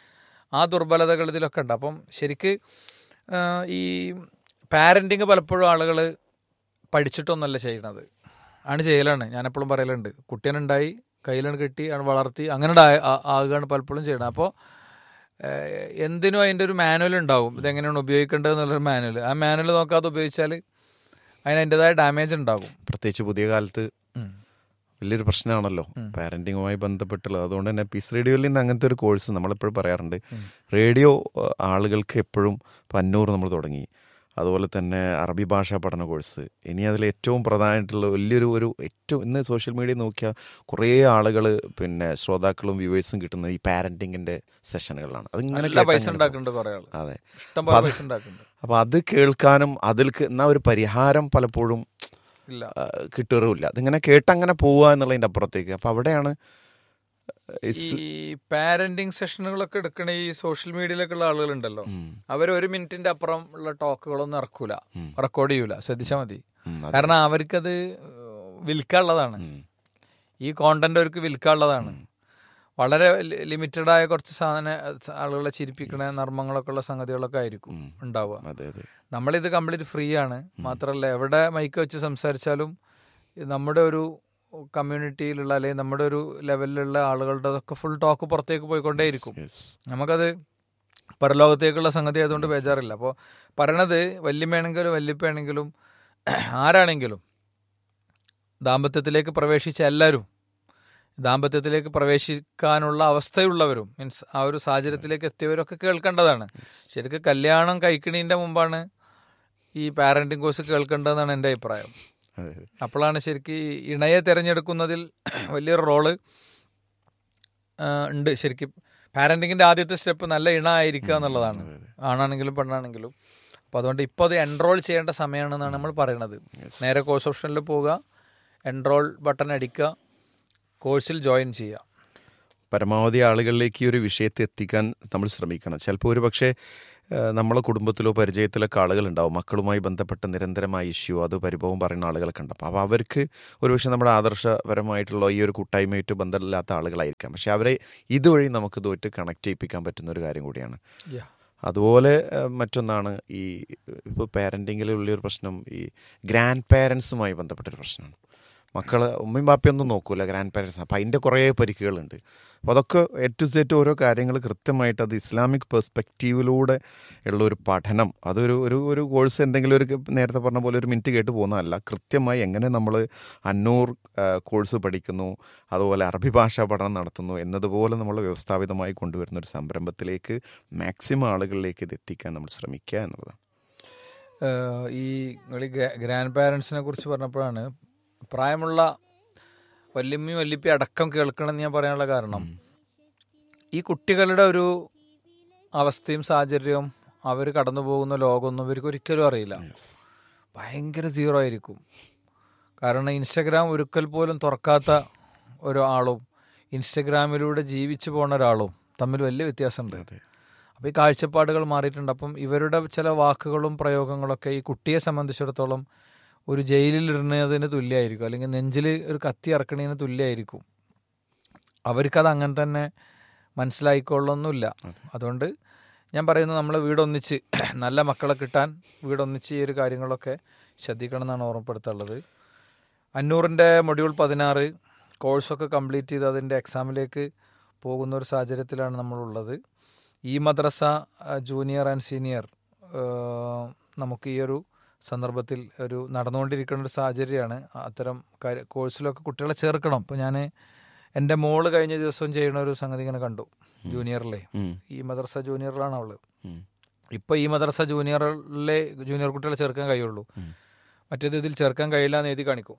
ആ ദുർബലതകൾ ഇതിലൊക്കെ ഉണ്ട് അപ്പം ശരിക്ക് ആ, ഈ പാരൻറ്റിങ് പലപ്പോഴും ആളുകൾ പഠിച്ചിട്ടൊന്നുമല്ല ചെയ്യണത് ആണ് ചെയ്യലാണ് ഞാനെപ്പോഴും പറയലുണ്ട് കുട്ടീനുണ്ടായി കയ്യിലാണ് കെട്ടി ആണ് വളർത്തി അങ്ങനെ ആകുകയാണ് പലപ്പോഴും ചെയ്യണത് അപ്പോൾ ഏഹ്, എന്തിനും അതിൻ്റെ ഒരു മാനുവൽ ഉണ്ടാവും ഇതെങ്ങനെയാണ് ഉപയോഗിക്കേണ്ടത് എന്നുള്ളൊരു മാനുവൽ ആ മാനുവൽ നോക്കാതെ ഉപയോഗിച്ചാൽ അതിന് അതിൻ്റെതായ ഡാമേജ് ഉണ്ടാകും പ്രത്യേകിച്ച് പുതിയ കാലത്ത് വലിയൊരു പ്രശ്നമാണല്ലോ പാരന്റിങ്ങുമായി ബന്ധപ്പെട്ടുള്ളത് അതുകൊണ്ട് തന്നെ പീസ് റേഡിയോയിൽ നിന്ന് അങ്ങനത്തെ ഒരു കോഴ്സ് നമ്മളെപ്പോഴും പറയാറുണ്ട് റേഡിയോ ആ, ആളുകൾക്ക് എപ്പോഴും പന്നൂർ നമ്മൾ തുടങ്ങി അതുപോലെ തന്നെ അറബി ഭാഷാ പഠന കോഴ്സ് ഇനി അതിൽ ഏറ്റവും പ്രധാനമായിട്ടുള്ള വലിയൊരു ഒരു ഏറ്റവും ഇന്ന് സോഷ്യൽ മീഡിയ നോക്കിയാൽ കുറേ ആളുകൾ പിന്നെ ശ്രോതാക്കളും വ്യൂവേഴ്സും കിട്ടുന്നത് ഈ പാരന്റിങ്ങിന്റെ സെഷനുകളാണ് അതിങ്ങനെ നല്ല പൈസ കേട്ടങ്ങനെ ഉണ്ടാക്കുന്നുണ്ട് കുറേ ആൾ അതെ ഇഷ്ടം പോലെ അത് പൈസ ഉണ്ടാക്കുന്നുണ്ട് അപ്പോൾ അത് കേൾക്കാനും അതിൽ എന്നാ ഒരു പരിഹാരം പലപ്പോഴും ഇല്ല ആ, കിട്ടുകയില്ല അതിങ്ങനെ കേട്ടങ്ങനെ പോവുക എന്നുള്ളതിൻ്റെ അപ്പുറത്തേക്ക് അപ്പോൾ അവിടെയാണ് ഇസ്- ഈ പാരന്റിങ് സെഷനുകളൊക്കെ എടുക്കണ ഈ സോഷ്യൽ മീഡിയയിലൊക്കെ ഉള്ള ആളുകളുണ്ടല്ലോ ഉം. അവർ ഒരു മിനിറ്റിന്റെ അപ്പുറം ഉള്ള ടോക്കുകളൊന്നും ഇറക്കൂല റെക്കോർഡ് ചെയ്യൂല ശ്രദ്ധിച്ചാൽ മതി ഉം, അതെ. കാരണം അവർക്കത് വിൽക്കാനുള്ളതാണ് ഉം. ഈ കോണ്ടന്റ് അവർക്ക് വിൽക്കാനുള്ളതാണ് വളരെ ലിമിറ്റഡ് ആയ കുറച്ച് സാധന ആളുകളെ ചിരിപ്പിക്കണ നർമ്മങ്ങളൊക്കെ ഉള്ള സംഗതികളൊക്കെ ആയിരിക്കും ഉണ്ടാവുക അതെ അതെ നമ്മളിത് കംപ്ലീറ്റ് ഫ്രീ ആണ് മാത്രമല്ല എവിടെ മൈക്ക് വെച്ച് സംസാരിച്ചാലും ഇത് നമ്മുടെ ഒരു കമ്മ്യൂണിറ്റിയിലുള്ള അല്ലെങ്കിൽ നമ്മുടെ ഒരു ലെവലിലുള്ള ആളുകളുടെ ഫുൾ ടോക്ക് പുറത്തേക്ക് പോയിക്കൊണ്ടേയിരിക്കും Yes. നമുക്കത് പരലോകത്തേക്കുള്ള സംഗതി ആയതുകൊണ്ട് ബേജാറില്ല അപ്പോൾ പറയണത് വല്യമ്മയാണെങ്കിലും വല്യപ്പയാണെങ്കിലും ആരാണെങ്കിലും ദാമ്പത്യത്തിലേക്ക് പ്രവേശിച്ച എല്ലാവരും ദാമ്പത്യത്തിലേക്ക് പ്രവേശിക്കാനുള്ള അവസ്ഥയുള്ളവരും മീൻസ് ആ ഒരു സാഹചര്യത്തിലേക്ക് എത്തിയവരൊക്കെ കേൾക്കേണ്ടതാണ് ശരിക്കും കല്യാണം കഴിക്കണതിൻ്റെ മുമ്പാണ് ഈ പാരന്റിങ് കോഴ്സ് കേൾക്കേണ്ടതെന്നാണ് എൻ്റെ അഭിപ്രായം അതെ അതെ. അപ്പോഴാണ് ശരിക്കും ഈ ഇണയെ തിരഞ്ഞെടുക്കുന്നതിൽ വലിയൊരു റോള് ആ, ഉണ്ട് ശരിക്കും പാരന്റിങ്ങിന്റെ ആദ്യത്തെ സ്റ്റെപ്പ് നല്ല ഇണ ആയിരിക്കുക എന്നുള്ളതാണ് ആണാണെങ്കിലും പെണ്ണാണെങ്കിലും അപ്പോൾ അതുകൊണ്ട് ഇപ്പോൾ അത് എൻറോൾ ചെയ്യേണ്ട സമയമാണെന്നാണ് നമ്മൾ പറയുന്നത് നേരെ കോഴ്സ് ഓപ്ഷനിൽ പോവുക എൻറോൾ ബട്ടൺ അടിക്കുക കോഴ്സിൽ ജോയിൻ ചെയ്യുക പരമാവധി ആളുകളിലേക്ക് ഈ ഒരു വിഷയത്തെ എത്തിക്കാൻ നമ്മൾ ശ്രമിക്കണം ചിലപ്പോൾ ഒരു പക്ഷേ ഏഹ്, നമ്മളെ കുടുംബത്തിലോ പരിചയത്തിലൊക്കെ ആളുകളുണ്ടാവും മക്കളുമായി ബന്ധപ്പെട്ട നിരന്തരമായ ഇഷ്യൂ അത് പരിഭവം പറയുന്ന ആളുകളൊക്കെ ഉണ്ടാവും അപ്പോൾ അവർക്ക് ഒരുപക്ഷെ നമ്മുടെ ആദർശപരമായിട്ടുള്ള ഈ ഒരു കൂട്ടായ്മയായിട്ട് ബന്ധമില്ലാത്ത ആളുകളായിരിക്കാം പക്ഷെ അവരെ ഇതുവഴി നമുക്ക് ഇതുമായിട്ട് കണക്ട് ചെയ്യിപ്പിക്കാൻ പറ്റുന്ന ഒരു കാര്യം കൂടിയാണ് അതുപോലെ ഏഹ്, മറ്റൊന്നാണ് ഈ ഇപ്പോൾ പാരൻറ്റിങ്ങിൽ ഉള്ളൊരു പ്രശ്നം ഈ ഗ്രാൻഡ് പാരൻസുമായി ബന്ധപ്പെട്ടൊരു പ്രശ്നമാണ് മക്കൾ ഉമ്മയും ബാപ്പയൊന്നും നോക്കൂല ഗ്രാൻഡ് പാരൻസ് അപ്പം അതിൻ്റെ കുറേ പരിക്കുകളുണ്ട് അപ്പോൾ അതൊക്കെ എ ടു സെറ്റ് ഓരോ കാര്യങ്ങൾ കൃത്യമായിട്ട് അത് ഇസ്ലാമിക് പെർസ്പെക്റ്റീവിലൂടെ ഉള്ള ഒരു പഠനം അതൊരു ഒരു ഒരു കോഴ്സ് എന്തെങ്കിലും ഒരു നേരത്തെ പറഞ്ഞ പോലെ ഒരു മിനിറ്റ് കേട്ട് പോകുന്നതല്ല കൃത്യമായി എങ്ങനെ നമ്മൾ അന്നൂർ ആ, കോഴ്സ് പഠിക്കുന്നു അതുപോലെ അറബി ഭാഷാ പഠനം നടത്തുന്നു എന്നതുപോലെ നമ്മൾ വ്യവസ്ഥാപിതമായി കൊണ്ടുവരുന്ന ഒരു സംരംഭത്തിലേക്ക് മാക്സിമം ആളുകളിലേക്ക് ഇത് എത്തിക്കാൻ നമ്മൾ ശ്രമിക്കുക എന്നുള്ളതാണ് ഏഹ് ഈ നിങ്ങൾ ഗ്രാൻഡ് പാരൻസിനെ കുറിച്ച് പറഞ്ഞപ്പോഴാണ് പ്രായമുള്ള വല്യമ്മയും വല്യപ്പി അടക്കം കേൾക്കണം എന്ന് ഞാൻ പറയാനുള്ള കാരണം ഈ കുട്ടികളുടെ ഒരു അവസ്ഥയും സാഹചര്യവും അവർ കടന്നു പോകുന്ന ലോകമൊന്നും ഇവർക്ക് ഒരിക്കലും അറിയില്ല ഭയങ്കര സീറോ ആയിരിക്കും കാരണം ഇൻസ്റ്റഗ്രാം ഒരിക്കൽ പോലും തുറക്കാത്ത ഒരാളും ഇൻസ്റ്റഗ്രാമിലൂടെ ജീവിച്ചു പോണ ഒരാളും തമ്മിൽ വലിയ വ്യത്യാസമുണ്ട് അപ്പോൾ ഈ കാഴ്ചപ്പാടുകൾ മാറിയിട്ടുണ്ട് അപ്പം ഇവരുടെ ചില വാക്കുകളും പ്രയോഗങ്ങളൊക്കെ ഈ കുട്ടിയെ സംബന്ധിച്ചിടത്തോളം ഒരു ജയിലിൽ ഇടുന്നതിന് തുല്യമായിരിക്കും അല്ലെങ്കിൽ നെഞ്ചിൽ ഒരു കത്തി ഇറക്കണതിന് തുല്യമായിരിക്കും അവർക്കത് അങ്ങനെ തന്നെ മനസ്സിലായിക്കൊള്ളൊന്നുമില്ല അതുകൊണ്ട് ഞാൻ പറയുന്നത് നമ്മൾ വീടൊന്നിച്ച് നല്ല മക്കളെ കിട്ടാൻ വീടൊന്നിച്ച് ഈ ഒരു കാര്യങ്ങളൊക്കെ ശ്രദ്ധിക്കണം എന്നാണ് ഓർമ്മപ്പെടുത്തുള്ളത് അഞ്ഞൂറിൻ്റെ മൊഡ്യൂൾ പതിനാറ് കോഴ്സൊക്കെ കംപ്ലീറ്റ് ചെയ്ത് അതിൻ്റെ എക്സാമിലേക്ക് പോകുന്ന ഒരു സാഹചര്യത്തിലാണ് നമ്മളുള്ളത് ഈ മദ്രസ ആ, ജൂനിയർ ആൻഡ് സീനിയർ ആ, നമുക്ക് ഈ ഒരു സന്ദർഭത്തിൽ ഒരു നടന്നുകൊണ്ടിരിക്കുന്ന ഒരു സാഹചര്യമാണ് അത്തരം കാര്യ കോഴ്സിലൊക്കെ കുട്ടികളെ ചേർക്കണം ഇപ്പോൾ ഞാൻ എൻ്റെ മോള് കഴിഞ്ഞ ദിവസം ചെയ്യുന്ന ഒരു സംഗതി ഇങ്ങനെ കണ്ടു ജൂനിയറിലെ ഈ മദ്രസ ജൂനിയറിലാണ് അവള് ഇപ്പൊ ഈ മദ്രസ ജൂനിയറിലെ ജൂനിയർ കുട്ടികളെ ചേർക്കാൻ കഴിയുള്ളൂ മറ്റേത് ഇതിൽ ചേർക്കാൻ കഴിയില്ല എന്ന് എഴുതി കാണിക്കും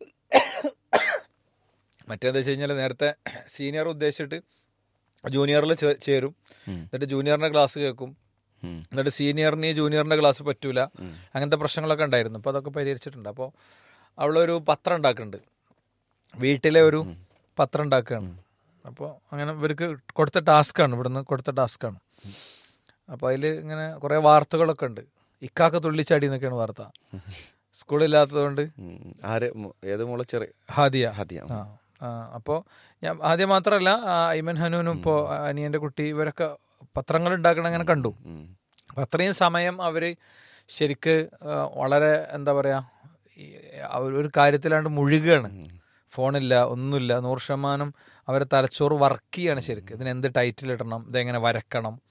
മറ്റേന്ന് വെച്ച് കഴിഞ്ഞാൽ നേരത്തെ സീനിയർ ഉദ്ദേശിച്ചിട്ട് ജൂനിയറിൽ ചേരും എന്നിട്ട് ജൂനിയറിന്റെ ക്ലാസ് കേൾക്കും എന്നിട്ട് സീനിയറിന് ഈ ജൂനിയറിന്റെ ക്ലാസ് പറ്റൂല അങ്ങനത്തെ പ്രശ്നങ്ങളൊക്കെ ഉണ്ടായിരുന്നു അപ്പോൾ അതൊക്കെ പരിഹരിച്ചിട്ടുണ്ട് അപ്പോൾ അവളൊരു പത്രം ഉണ്ടാക്കുന്നുണ്ട് വീട്ടിലെ ഒരു പത്രം ഉണ്ടാക്കുകയാണ് അപ്പോൾ അങ്ങനെ ഇവർക്ക് കൊടുത്ത ടാസ്ക്കാണ് ഇവിടുന്ന് കൊടുത്ത ടാസ്ക്കാണ് അപ്പോൾ അതിൽ ഇങ്ങനെ കുറേ വാർത്തകളൊക്കെ ഉണ്ട് ഇക്കാക്ക തുള്ളിച്ചാടി എന്നൊക്കെയാണ് വാർത്ത സ്കൂളില്ലാത്തതുകൊണ്ട് ഉം. ആര് മു- ഏത് മോളെ ചെറിയ ഹാദിയ ഹദിയ ആ ആ, അപ്പോൾ ഞാൻ ആദ്യം മാത്രമല്ല ആ, ഐമൻ ഹനൂനും ഇപ്പോൾ അനിയൻ്റെ കുട്ടി ഇവരൊക്കെ പത്രങ്ങൾ ഉണ്ടാക്കണം അങ്ങനെ കണ്ടു ഉം. അപ്പം അത്രയും സമയം അവർ ശരിക്ക് ആ, വളരെ എന്താ പറയുക ഈ ആ ഒരു- ഒരു കാര്യത്തിലാണ്ട് മുഴുകുകയാണ് ഫോണില്ല ഒന്നുമില്ല നൂറ് ശതമാനം അവരെ തലച്ചോറ് വർക്ക് ചെയ്യാണ് ശരിക്കും ഇതിന് എന്ത് ടൈറ്റിൽ ഇടണം ഇതെങ്ങനെ വരക്കണം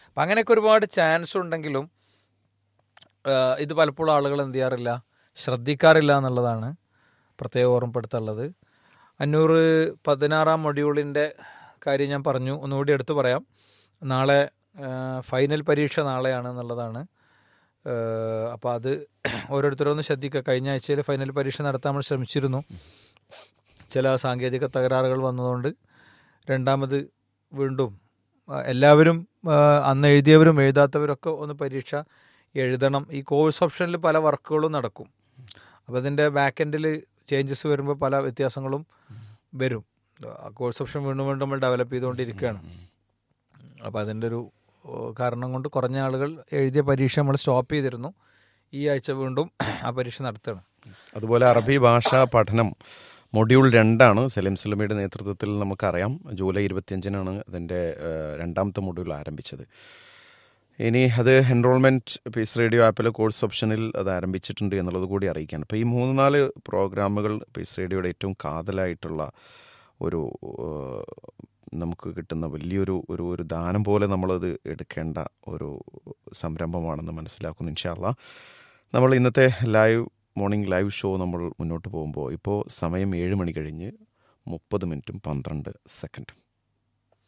അപ്പം അങ്ങനെയൊക്കെ ഒരുപാട് ചാൻസ് ഉണ്ടെങ്കിലും ആ, ഇത് പലപ്പോഴും ആളുകൾ എന്ത് ചെയ്യാറില്ല ശ്രദ്ധിക്കാറില്ല എന്നുള്ളതാണ് പ്രത്യേകം ഓർമ്മപ്പെടുത്തുള്ളത് അഞ്ഞൂറ് പതിനാറാം മൊഡ്യൂളിൻ്റെ കാര്യം ഞാൻ പറഞ്ഞു ഒന്നുകൂടി എടുത്തു പറയാം നാളെ ആ, ഫൈനൽ പരീക്ഷ നാളെയാണ് എന്നുള്ളതാണ് അപ്പോൾ അത് ഓരോരുത്തരും ഒന്ന് ശ്രദ്ധിക്കുക കഴിഞ്ഞ ആഴ്ചയിൽ ഫൈനൽ പരീക്ഷ നടത്താൻ നമ്മൾ ശ്രമിച്ചിരുന്നു ചില സാങ്കേതിക തകരാറുകൾ വന്നതുകൊണ്ട് രണ്ടാമത് വീണ്ടും ആ, എല്ലാവരും ആ, അന്ന് എഴുതിയവരും എഴുതാത്തവരൊക്കെ ഒന്ന് പരീക്ഷ എഴുതണം ഈ കോഴ്സ് ഓപ്ഷനിൽ പല വർക്കുകളും നടക്കും അപ്പോൾ അതിൻ്റെ ബാക്ക് എൻഡിൽ ചേഞ്ചസ് വരുമ്പോൾ പല വ്യത്യാസങ്ങളും വരും ആ കോഴ്സ് ഓപ്ഷൻ വീണ്ടും വീണ്ടും നമ്മൾ ഡെവലപ്പ് ചെയ്തുകൊണ്ടിരിക്കുകയാണ് അപ്പോൾ അതിൻ്റെ ഒരു ഓ, കാരണം കൊണ്ട് കുറഞ്ഞ ആളുകൾ എഴുതിയ പരീക്ഷ നമ്മൾ സ്റ്റോപ്പ് ചെയ്തിരുന്നു ഈ ആഴ്ച വീണ്ടും ആ പരീക്ഷ നടത്തുകയാണ് അതുപോലെ അറബി ഭാഷാ പഠനം മൊഡ്യൂൾ രണ്ടാണ് സലീം സുലമയുടെ നേതൃത്വത്തിൽ നമുക്കറിയാം ജൂലൈ ഇരുപത്തിയഞ്ചിനാണ് അതിൻ്റെ ഏഹ്, രണ്ടാമത്തെ മൊഡ്യൂൾ ആരംഭിച്ചത് ഇനി അത് എൻറോൾമെൻറ്റ് പീസ് റേഡിയോ ആപ്പിലെ കോഴ്സ് ഓപ്ഷനിൽ അത് ആരംഭിച്ചിട്ടുണ്ട് എന്നുള്ളത് കൂടി അറിയിക്കാൻ അപ്പോൾ ഈ മൂന്ന് നാല് പ്രോഗ്രാമുകൾ പീസ് റേഡിയോയുടെ ഏറ്റവും കാതലായിട്ടുള്ള ഒരു ഏഹ്, നമുക്ക് കിട്ടുന്ന വലിയൊരു ഒരു ഒരു ദാനം പോലെ നമ്മളത് എടുക്കേണ്ട ഒരു സംരംഭമാണെന്ന് മനസ്സിലാക്കുന്നു ഇൻഷാല്ല നമ്മൾ ഇന്നത്തെ ലൈവ് മോർണിംഗ് ലൈവ് ഷോ നമ്മൾ മുന്നോട്ട് പോകുമ്പോൾ ഇപ്പോൾ സമയം ഏഴ് മണി കഴിഞ്ഞ് മുപ്പത് മിനിറ്റും പന്ത്രണ്ട് സെക്കൻഡും